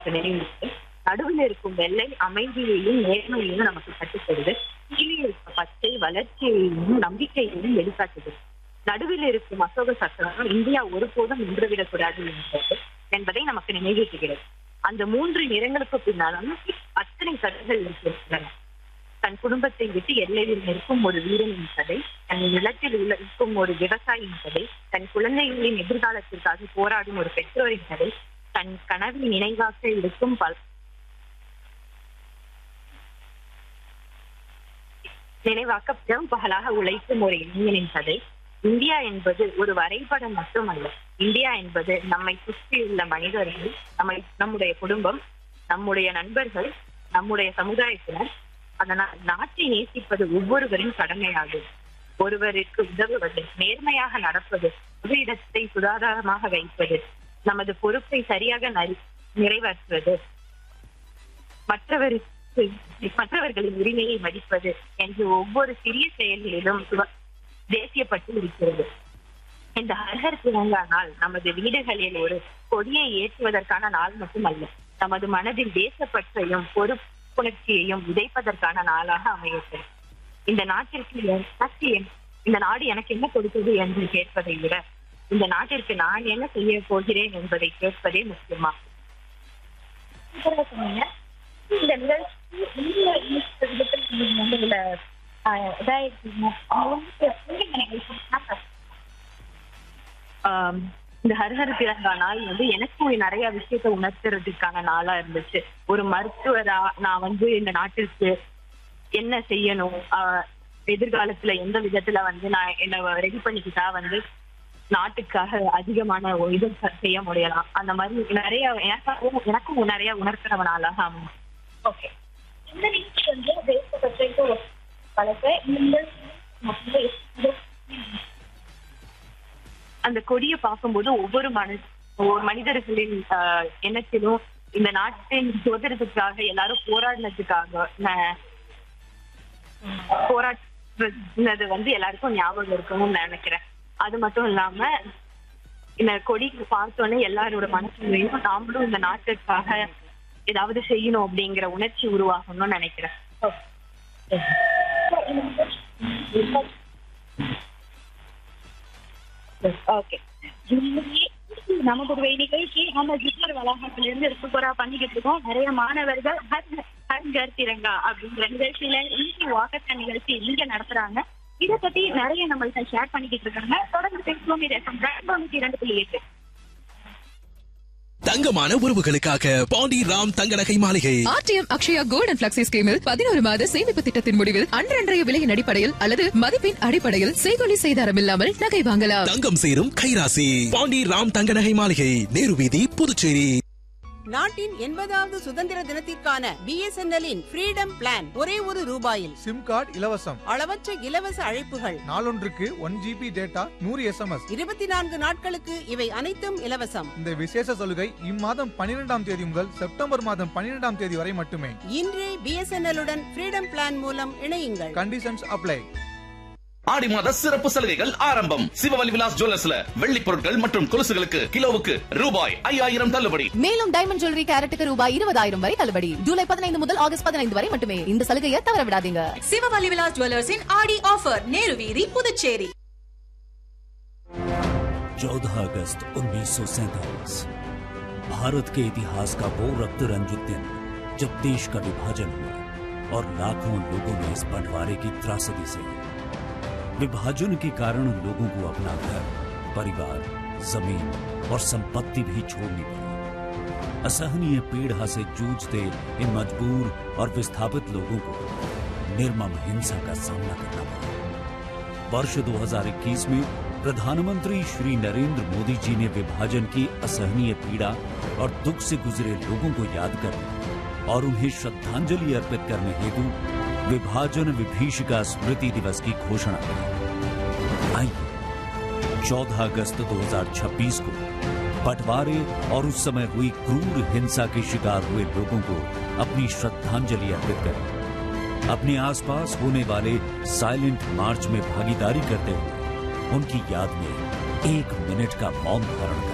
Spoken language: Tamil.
நினைவுக்கு நடுவில் இருக்கும் வெள்ளை அமைதியையும் நேர்மையையும் நமக்கு கட்டுப்படுது கீழே இருக்க பச்சை வளர்ச்சியையும் நம்பிக்கையையும் வெளிக்காட்டுது நடுவில் இருக்கும் அசோக சக்கரம் இந்தியா ஒருபோதும் நின்றுவிடக்கூடாது என்பது என்பதை நமக்கு நினைவூட்டுகிறது அந்த மூன்று நிறங்களுக்கு பின்னாலும் அத்தனை கதைகள் இருக்கின்றன தன் குடும்பத்தை விட்டு எல்லையில் நிற்கும் ஒரு வீரனின் கதை தன் நிலத்தில் உள்ள இருக்கும் ஒரு விவசாயியின் கதை தன் குழந்தைகளின் எதிர்காலத்திற்காக போராடும் ஒரு பெற்றோரின் கதை தன் கனவை நினைவாக்க இருக்கும் பல நினைவாக்க பெரும் பகலாக உழைக்கும் ஒரு இளைஞனின் கதை இந்தியா என்பது ஒரு வரைபடம் மட்டுமல்ல இந்தியா என்பது நம்மை சுற்றியுள்ள மனிதர்கள் நம்மை நம்முடைய குடும்பம் நம்முடைய நண்பர்கள் நம்முடைய சமுதாயத்தினர் அதனால் நாட்டை நேசிப்பது ஒவ்வொருவரின் கடமையாகும் ஒருவருக்கு உதவுவது நேர்மையாக நடப்பது பொது இடத்தை சுகாதாரமாக வைப்பது நமது பொறுப்பை சரியாக நரி- நிறைவேற்றுவது மற்றவருக்கு மற்றவர்களின் உரிமையை மதிப்பது என்று ஒவ்வொரு சிறிய செயல்களிலும் சுவ- தேசியப்பட்டு இருக்கிறது இந்த ஹர்ஹர் திரங்கா நாள் நமது வீடுகளில் ஒரு கொடியை ஏற்றுவதற்கான நாள் மட்டுமல்ல நமது மனதில் தேசப்பற்றையும் பொறுப்புணர்ச்சியையும் விதைப்பதற்கான நாளாக அமையட்டும் இந்த நாட்டிற்கு எனக்கு என்- இந்த நாடு எனக்கு என்ன கொடுத்தது என்று கேட்பதை விட இந்த நாட்டிற்கு நான் என்ன செய்ய போகிறேன் என்பதை கேட்பதே முக்கியமா சூப்பரா சொன்னீங்க இந்த நிகழ்ச்சி இந்த இந்த விதத்துல நீங்க வந்து இதுல ஆஹ், இதாயிருக்கீங்க உங்களுக்கு எப்படி இந்த நிகழ்ச்சினா ஆம், இந்த ஹர்ஹர் திரங்கா நாள் வந்து எனக்கும் நிறைய விஷயத்த உணர்த்துறதுக்கான நாளா இருந்துச்சு ஒரு மருத்துவரா நான் வந்து இந்த நாட்டிற்கு என்ன செய்யணும் ஆஹ், எதிர்காலத்துல எந்த விதத்துல வந்து நான் என்ன ரெடி பண்ணிக்கிட்டா வந்து நாட்டுக்காக அதிகமான ஒரு இது செய்ய முடியலாம் அந்த மாதிரி நிறைய எனக்காகவும் எனக்கும் நிறைய உணர்த்துற நாளாக அமையும் ஓகே இந்த நிகழ்ச்சி வந்து தேசப்பற்றைக்கு வளர்க்க இந்த நிகழ்ச்சி மக்கள் எப்படி அந்த கொடியை பார்க்கும்போது ஒவ்வொரு மனி ஒவ்வொரு மனிதர்களின் ஆஹ், எண்ணத்திலும் இந்த நாட்டின் சுதந்திரத்துக்காக எல்லாரும் போராடினதுக்காக ந- போராடினது வந்து எல்லாருக்கும் ஞாபகம் இருக்கணும்னு நான் நினைக்கிறேன் அது மட்டும் இல்லாம இந்த கொடி பார்த்தோன்னே எல்லாரோட மனசுலையும் நாமளும் இந்த நாட்டுக்காக ஏதாவது செய்யணும் அப்படிங்கிற உணர்ச்சி உருவாகணும்னு நினைக்கிறேன் ஓகே நம்ம ஒரு நிகழ்ச்சி நம்ம ஜிப்மர் வளாகத்துல இருந்து சூப்பரா பண்ணிக்கிட்டு இருக்கோம் நிறைய மாணவர்கள் ஹர் ஹர் கர் திரங்கா அப்படிங்கிற நிகழ்ச்சியில இன்னைக்கு வாக்கத்தான் நிகழ்ச்சி இங்க நடத்துறாங்க இத பத்தி நிறைய நம்மள்ட்ட ஷேர் பண்ணிக்கிட்டு இருக்காங்க தொடர்ந்து பேசுவோம் இது எஃப்எம் தொண்ணூத்தி இரண்டு புள்ளி எட்டு தங்கமான உறவுகளுக்காக Pandi Ram Thanga Nagai Maligai RTM Akshaya gold and flexi ஸ்கீமில் பதினோரு மாத சேமிப்பு திட்டத்தின் முடிவில் அன்றன்றைய விலையின் அடிப்படையில் அல்லது மதிப்பின் அடிப்படையில் செய்கொலி செய்தாரம் இல்லாமல் நகை வாங்கலாம் தங்கம் சேரும் கைராசி பாண்டி ராம் தங்க நகை மாளிகை நேரு வீதி புதுச்சேரி நாட்டின் எண்பதாவது சுதந்திர தினத்திற்கான பிஎஸ்என்எல்லின் ஃப்ரீடம் பிளான் ஒரே ஒரு ரூபாயில் சிம் கார்டு இலவசம் அளவற்ற இலவச அழைப்புகள் நாளொன்றுக்கு ஒன் ஜிபி டேட்டா நூறு எஸ்எம்எஸ் இருபத்தி நான்கு நாட்களுக்கு இவை அனைத்தும் இலவசம் இந்த விசேஷ சலுகை இம்மாதம் பன்னிரெண்டாம் தேதி முதல் செப்டம்பர் மாதம் பன்னிரெண்டாம் தேதி வரை மட்டுமே இன்றே பிஎஸ்என்எல் உடன் ஃப்ரீடம் பிளான் மூலம் இணையுங்கள் கண்டிஷன்ஸ் அப்ளை ஆடி மாத சிறப்பு சலுகைகள் ஆரம்பம் சிவவலி விலாஸ் ஜுவல்லர்ஸ்ல வெள்ளி பொருட்கள் மற்றும் கொலுசுகளுக்கு கிலோவுக்கு ரூபாய் ஐயாயிரம் தள்ளுபடி மேலும் டைமண்ட் ஜுவல்லரி கேரட்டுக்கு ரூபாய் இருபதாயிரம் வரை தள்ளுபடி ஜூலை பதினைந்து முதல் ஆகஸ்ட் பதினைந்து வரை மட்டுமே இந்த சலுகையை தவற விடாதீங்க சிவவலி விலாஸ் ஜுவல்லர்ஸின் ஆடி ஆஃபர் நேரு வீதி புதுச்சேரி चौदह अगस्त उन्नीस भारत के इतिहास का वो रक्त रंजित दिन जब देश का विभाजन हुआ और लाखों लोगों ने इस बंटवारे की त्रासदी से विभाजन के कारण लोगों को अपना घर परिवार जमीन और संपत्ति भी छोड़नी पड़ी असहनीय पीड़ा से जूझते इन मजबूर और विस्थापित लोगों को निर्मम हिंसा का सामना करना पड़ा वर्ष 2021 में प्रधानमंत्री श्री नरेंद्र मोदी जी ने विभाजन की असहनीय पीड़ा और दुख से गुजरे लोगों को याद करने और उन्हें श्रद्धांजलि अर्पित करने हेतु विभाजन विभीषिका स्मृति दिवस की घोषणा की आइए 14 अगस्त 2026 को बंटवारे और उस समय हुई क्रूर हिंसा के शिकार हुए लोगों को अपनी श्रद्धांजलि अर्पित करें अपने आसपास होने वाले साइलेंट मार्च में भागीदारी करते हुए उनकी याद में एक मिनट का मौन धारण करें